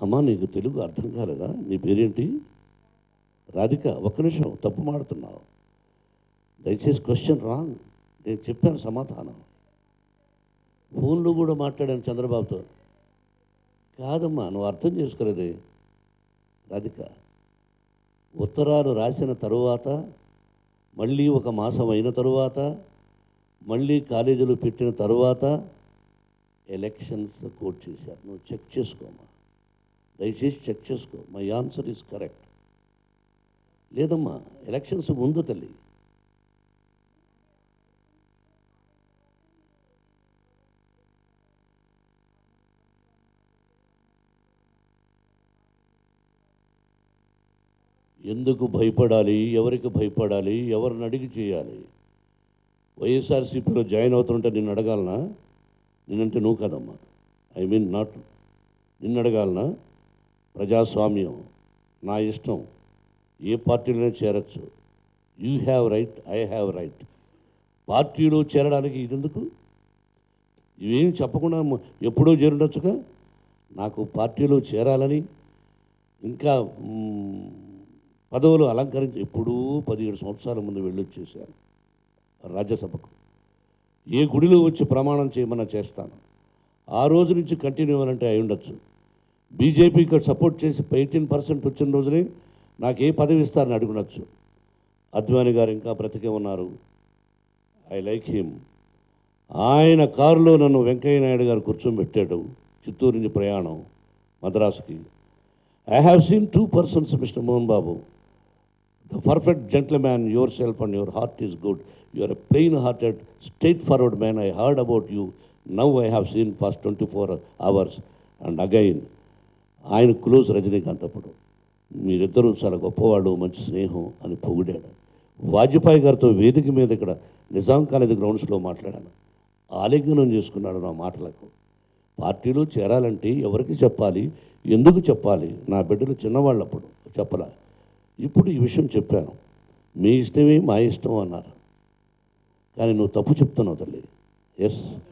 అమ్మా నీకు తెలుగు అర్థం కాలేదా నీ పేరేంటి రాధిక ఒక్క నిమిషం తప్పు మాడుతున్నావు దయచేసి క్వశ్చన్ రాంగ్ నేను చెప్పాను సమాధానం ఫోన్లో కూడా మాట్లాడాను చంద్రబాబుతో కాదమ్మా నువ్వు అర్థం చేసుకోలేదే రాధిక ఉత్తరాలు రాసిన తరువాత మళ్ళీ ఒక మాసం అయిన తరువాత మళ్ళీ కాలేజీలు పెట్టిన తరువాత ఎలక్షన్స్ కోట్ చేశారు నువ్వు చెక్ చేసుకోమా దయచేసి చెక్ చేసుకో మై ఆన్సర్ ఈజ్ కరెక్ట్ లేదమ్మా ఎలక్షన్స్ ముందు తల్లి ఎందుకు భయపడాలి ఎవరికి భయపడాలి ఎవరిని అడిగి చేయాలి వైఎస్ఆర్సీపీలో జాయిన్ అవుతుంటే నిన్ను అడగాలనా నేనంటే నువ్వు కదమ్మా ఐ మీన్ నాట్ నిన్ను అడగాలనా ప్రజాస్వామ్యం నా ఇష్టం ఏ పార్టీలోనే చేరచ్చు you have right I have right పార్టీలో చేరడానికి ఇది ఎందుకు ఇవేం చెప్పకుండా మ- ఎప్పుడో చేరుండొచ్చుగా నాకు పార్టీలో చేరాలని ఇంకా మ్, పదవులు అలంకరించి ఎప్పుడూ పదిహేడు సంవత్సరాల ముందు వెళ్ళొచ్చేసాను రాజ్యసభకు ఏ గుడిలో వచ్చి ప్రమాణం చేయమన్నా చేస్తాను ఆ రోజు నుంచి కంటిన్యూ అవ్వాలంటే అయి ఉండొచ్చు బీజేపీ ఇక్కడ సపోర్ట్ చేసి ఎయిటీన్ పర్సెంట్ వచ్చిన రోజునే నాకు ఏ పదవి ఇస్తారని అడుగునొచ్చు అద్వాని గారు ఇంకా బ్రతికే ఉన్నారు ఐ లైక్ హిమ్ ఆయన కారులో నన్ను వెంకయ్య నాయుడు గారు కూర్చోబెట్టాడు చిత్తూరు నుంచి ప్రయాణం మద్రాసుకి I have seen two persons mister Mohan Babu the perfect gentleman yourself and your heart is good you are a plain hearted straightforward man I heard about you now I have seen past twenty four hours and again ఆయన close Rajinikanth అప్పుడు మీరిద్దరూ చాలా గొప్పవాళ్ళు మంచి స్నేహం అని పొగిడాడు వాజ్పేయి గారితో వేదిక మీద ఇక్కడ నిజాం కాలేజ్ గ్రౌండ్స్లో మాట్లాడాను ఆలింగనం చేసుకున్నాడు నా మాటలకు పార్టీలో చేరాలంటే ఎవరికి చెప్పాలి ఎందుకు చెప్పాలి నా బిడ్డలు చిన్నవాళ్ళప్పుడు చెప్పలా ఇప్పుడు ఈ విషయం చెప్పాను మీ ఇష్టమే మా ఇష్టం అన్నారు కానీ నువ్వు తప్పు చెప్తున్నావు తల్లి ఎస్